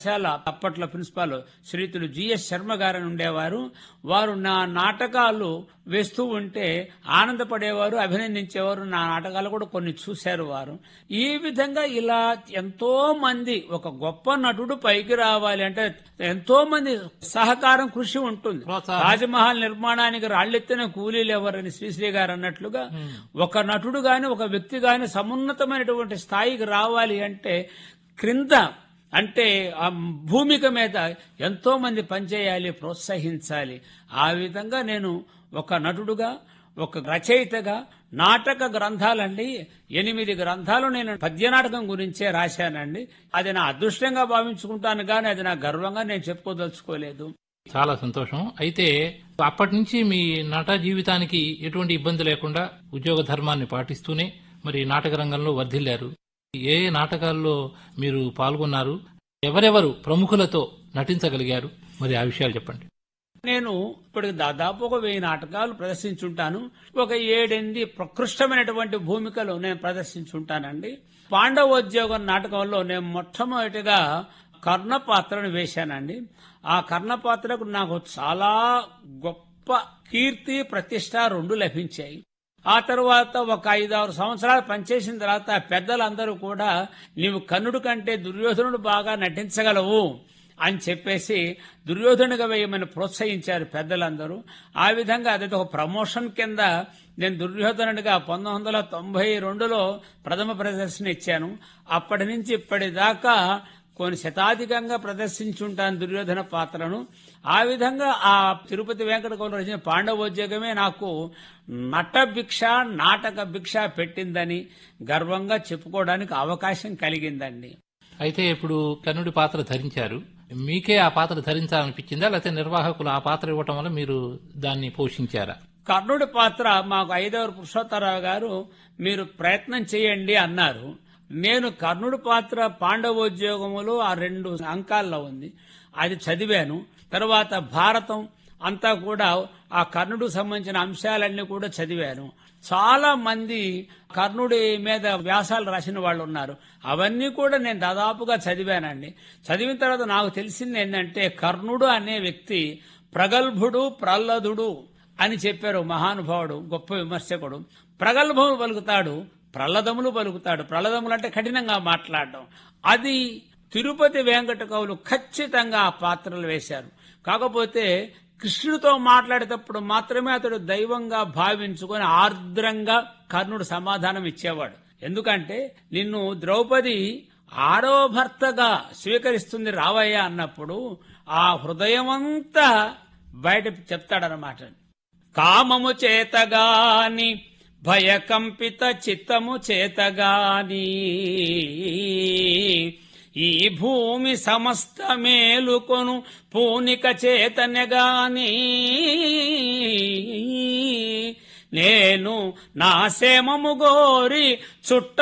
కళాశాల అప్పట్లో principal శ్రీతులు GS Sharma గారని ఉండేవారు వారు నా నాటకాలు వేస్తూ ఉంటే ఆనందపడేవారు అభినందించేవారు నా నాటకాలు కూడా కొన్ని చూశారు వారు ఈ విధంగా ఇలా ఎంతో మంది ఒక గొప్ప నటుడు పైకి రావాలి అంటే ఎంతో మంది సహకారం కృషి ఉంటుంది ప్రోత్సాహం. తాజ్మహల్ నిర్మాణానికి రాళ్లెత్తిన కూలీలు ఎవరని శ్రీశ్రీ గారు అన్నట్లుగా ఒక నటుడు గాని ఒక వ్యక్తి గాని సమున్నతమైనటువంటి స్థాయికి రావాలి అంటే క్రింద అంటే ఆ భూమిక మీద ఎంతో మంది పనిచేయాలి ప్రోత్సహించాలి ఆ విధంగా నేను ఒక నటుడుగా ఒక రచయితగా నాటక గ్రంథాలండి ఎనిమిది గ్రంథాలు నేను పద్య నాటకం గురించే రాశానండి అది నా అదృష్టంగా భావించుకుంటాను కానీ అది నా గర్వంగా నేను చెప్పుకోదలుచుకోలేదు చాలా సంతోషం అయితే అప్పటి నుంచి మీ నట జీవితానికి ఎటువంటి ఇబ్బంది లేకుండా ఉద్యోగ ధర్మాన్ని పాటిస్తూనే మరి నాటక రంగంలో వర్ధిల్లారు ఏ ఏ నాటకాల్లో మీరు పాల్గొన్నారు ఎవరెవరు ప్రముఖులతో నటించగలిగారు మరి ఆ విషయాలు చెప్పండి నేను ఇప్పటికి దాదాపు ఒక వెయ్యి నాటకాలు ప్రదర్శించుంటాను ఒక ఏడెనిమిది ప్రకృష్టమైనటువంటి భూమికలు నేను ప్రదర్శించుంటానండి పాండవోద్యోగం నాటకంలో నేను మొట్టమొదటిగా కర్ణ పాత్రను వేశానండి ఆ కర్ణ పాత్రకు నాకు చాలా గొప్ప కీర్తి ప్రతిష్ట రెండు లభించాయి ఆ తర్వాత ఒక ఐదారు సంవత్సరాలు పనిచేసిన తర్వాత పెద్దలందరూ కూడా నీవు కన్నుడు కంటే దుర్యోధనుడు బాగా నటించగలవు అని చెప్పేసి దుర్యోధనుడిగా వేయమని ప్రోత్సహించారు పెద్దలందరూ ఆ విధంగా అది ఒక ప్రమోషన్ కింద నేను దుర్యోధనుడిగా పంతొమ్మిది వందల తొంభై రెండులో ప్రథమ ప్రదర్శన ఇచ్చాను అప్పటి నుంచి ఇప్పటిదాకా కొన్ని శతాధికంగా ప్రదర్శించుంటాను దుర్యోధన పాత్రను ఆ విధంగా ఆ తిరుపతి వెంకట కౌలు రచన పాండవోద్యోగమే నాకు నట భిక్ష నాటక భిక్ష పెట్టిందని గర్వంగా చెప్పుకోవడానికి అవకాశం కలిగిందండి అయితే ఇప్పుడు కన్నుడి పాత్ర ధరించారు మీకే ఆ పాత్ర ధరించాలనిపించిందా లేకపోతే నిర్వాహకులు ఆ పాత్ర ఇవ్వటం వల్ల మీరు దాన్ని పోషించారా కర్ణుడి పాత్ర మాకు ఐదవరు పురుషోత్తరావు గారు మీరు ప్రయత్నం చేయండి అన్నారు నేను కర్ణుడి పాత్ర పాండవోద్యోగములో ఆ రెండు అంకాల్లో ఉంది అది చదివాను తర్వాత భారతం అంతా కూడా ఆ కర్ణుడు సంబంధించిన అంశాలన్నీ కూడా చదివాను చాలా మంది కర్ణుడి మీద వ్యాసాలు రాసిన వాళ్ళు ఉన్నారు అవన్నీ కూడా నేను దాదాపుగా చదివానండి చదివిన తర్వాత నాకు తెలిసింది ఏంటంటే కర్ణుడు అనే వ్యక్తి ప్రగల్భుడు ప్రహ్లదుడు అని చెప్పారు మహానుభావుడు గొప్ప విమర్శకుడు ప్రగల్భములు పలుకుతాడు ప్రహ్లదములు పలుకుతాడు ప్రహ్లదములు అంటే కఠినంగా మాట్లాడడం అది తిరుపతి వెంకట కవులు ఖచ్చితంగా ఆ పాత్రలు వేశారు కాకపోతే కృష్ణుడితో మాట్లాడేటప్పుడు మాత్రమే అతడు దైవంగా భావించుకొని ఆర్ద్రంగా కర్ణుడు సమాధానం ఇచ్చేవాడు ఎందుకంటే నిన్ను ద్రౌపది ఆరవ భర్తగా స్వీకరిస్తుంది రావయ్య అన్నప్పుడు ఆ హృదయమంతా బయట చెప్తాడనమాట కామము చేతగాని భయకంపిత చిత్తము చేతగాని ఈ భూమి సమస్త మేలుకొను పూనిక చేతనెగాని నేను నా సేమము గోరి చుట్ట